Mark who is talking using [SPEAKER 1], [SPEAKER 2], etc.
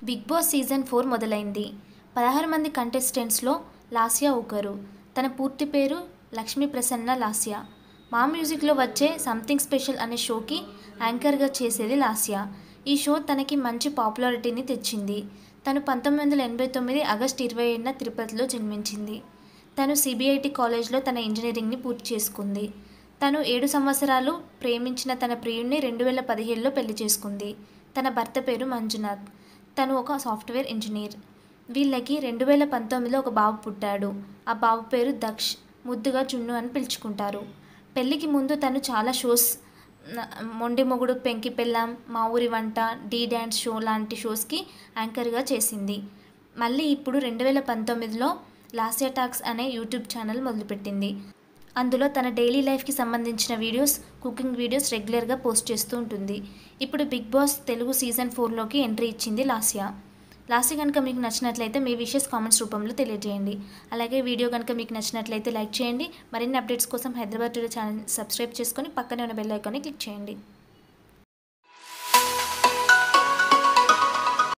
[SPEAKER 1] big boss season four మొదలైంది పదహారు మంది కంటెస్టెంట్స్లో లాస్యా ఒకరు తన పూర్తి పేరు లక్ష్మీ ప్రసన్న లాస్యా మా మ్యూజిక్లో వచ్చే సంథింగ్ స్పెషల్ అనే షోకి యాంకర్గా చేసేది లాస్యా ఈ షో తనకి మంచి పాపులారిటీని తెచ్చింది తను పంతొమ్మిది వందల ఎనభై తొమ్మిది ఆగస్ట్ ఇరవై ఏడున తిరుపతిలో జన్మించింది తను సిబిఐటి కాలేజ్లో తన ఇంజనీరింగ్ని పూర్తి చేసుకుంది తను ఏడు సంవత్సరాలు ప్రేమించిన తన ప్రియుడిని రెండు వేల పదిహేడులో పెళ్లి చేసుకుంది తన భర్త పేరు మంజునాథ్ తను ఒక సాఫ్ట్వేర్ ఇంజనీర్ వీళ్ళకి రెండు వేల పంతొమ్మిదిలో ఒక బాబు పుట్టాడు ఆ బాబు పేరు దక్ష్ ముద్దుగా చున్ను అని పిలుచుకుంటారు పెళ్ళికి ముందు తను చాలా షోస్ న- మొండి మొగుడు పెంకి పెళ్ళాం మా ఊరి వంట డీ డ్యాన్స్ షో లాంటి షోస్కి యాంకర్గా చేసింది మళ్ళీ ఇప్పుడు రెండు వేల పంతొమ్మిదిలో లాస్యా టాక్స్ అనే యూట్యూబ్ ఛానల్ మొదలుపెట్టింది అందులో తన డైలీ లైఫ్కి సంబంధించిన వీడియోస్ కుకింగ్ వీడియోస్ రెగ్యులర్గా పోస్ట్ చేస్తూ ఉంటుంది ఇప్పుడు బిగ్ బాస్ తెలుగు సీజన్ ఫోర్లోకి ఎంట్రీ ఇచ్చింది లాస్యా లాస్యా కనుక మీకు నచ్చినట్లయితే మీ విషెస్ కామెంట్స్ రూపంలో తెలియజేయండి అలాగే వీడియో కనుక మీకు నచ్చినట్లయితే లైక్ చేయండి మరిన్ని అప్డేట్స్ కోసం హైదరాబాద్ టుడే ఛానల్ సబ్స్క్రైబ్ చేసుకొని పక్కనే ఉన్న బెల్ ఐకాన్ని క్లిక్ చేయండి